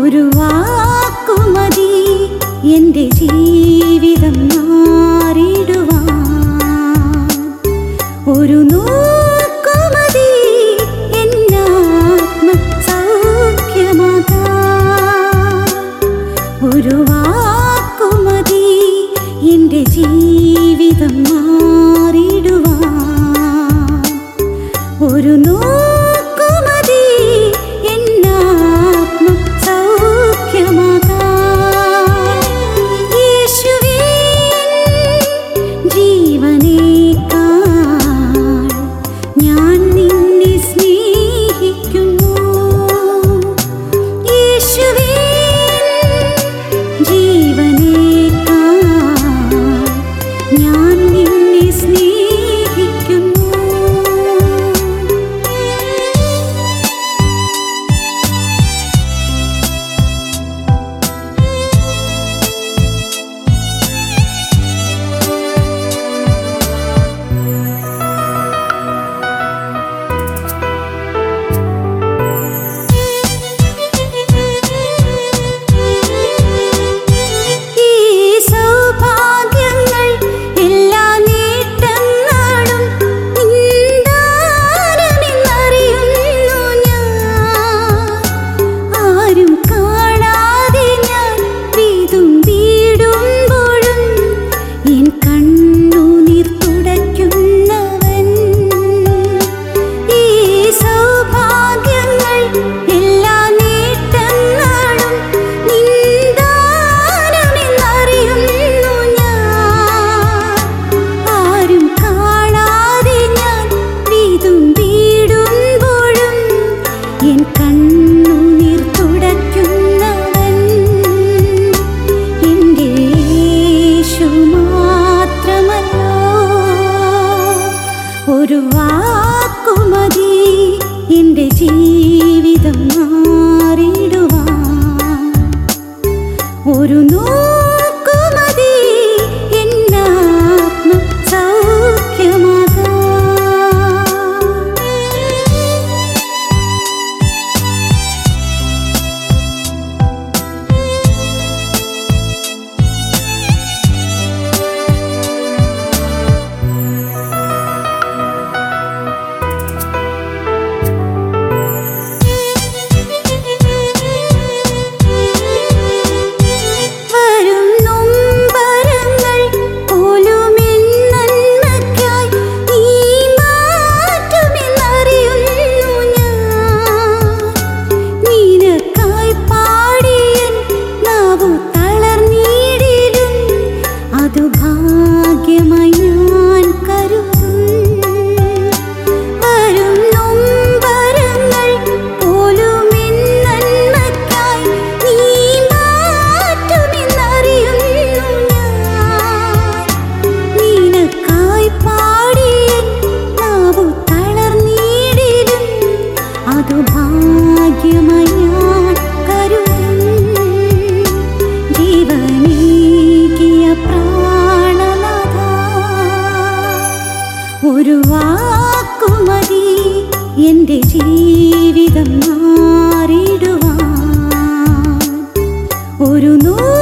ഒരു വാക്കുമതി എൻ്റെ ജീവിതം മാറിടുവാൻ ഒരു നോക്കുമതി എന്നാത്മ സൗഖ്യമാകാൻ ഒരു വാക്കുമതി എൻ്റെ ജീവിതം മാറിടുവാൻ ഒരു നോക്കുമതി എന്നാത്മ സൗഖ്യമാകാൻ യേശുവേ ജീവനേക്കാൾ ഞാൻ നിന്നെ സ്നേഹിക്കുന്നു യേശുവേ ജീവനേക്കാൾ ഞാൻ നിന്നെ സ്നേഹിക്കുന്നു ഈ സൗഭാഗ്യങ്ങൾ എല്ലാ നേട്ടങ്ങളും നിന്ദാനമെന്നറിയുന്നു ഞാൻ ആരും കാണാതെ ഞാൻ വീടുമ്പോഴും എൻ കണ്ണുനീർ തുടയ്ക്കുന്നവൻ ഈ സൗഭാഗ്യങ്ങൾ എല്ലാ നേട്ടങ്ങളും നിന്ദാനമെന്നറിയുന്നു ഞാൻ ആരും കാണാതെ ഞാൻ വീടുമ്പോഴും എൻ കണ്ണുനീർ തുടയ്ക്കുന്നവൻ എൻ്റെ യേശു മാത്രമല്ലോ ഒരു വാക്കുമതി എൻ്റെ ജീവിതം മാറിടുവാൻ ഒരു നോക്കുമതി എന്നാത്മ സൗഖ്യമാകാൻ വരും നൊമ്പരങ്ങൾ പോലുമെൻ നന്മയ്ക്കായി നീ മാറ്റുമെന്നറിയുന്നു ഞാൻ നിനക്കായി പാടിയൻ നാവു തളർന്നിടിലും അതു ഭാഗ്യമായി ഞാൻ കരുതും വരും നൊമ്പരങ്ങൾ പോലുമെൻ നന്മയ്ക്കായി നീ മാറ്റുമെന്നറിയുന്നു ഞാൻ നിനക്കായി പാടിയൻ നാവു തളർന്നിടിലും അതു ഭാഗ്യമായി ഞാൻ കരുതും ജീവനീകിയ പ്രാണനാഥ ഒരു വാക്കുമതി എൻ്റെ ജീവിതം മാറിടുവാൻ ഒരു നൂ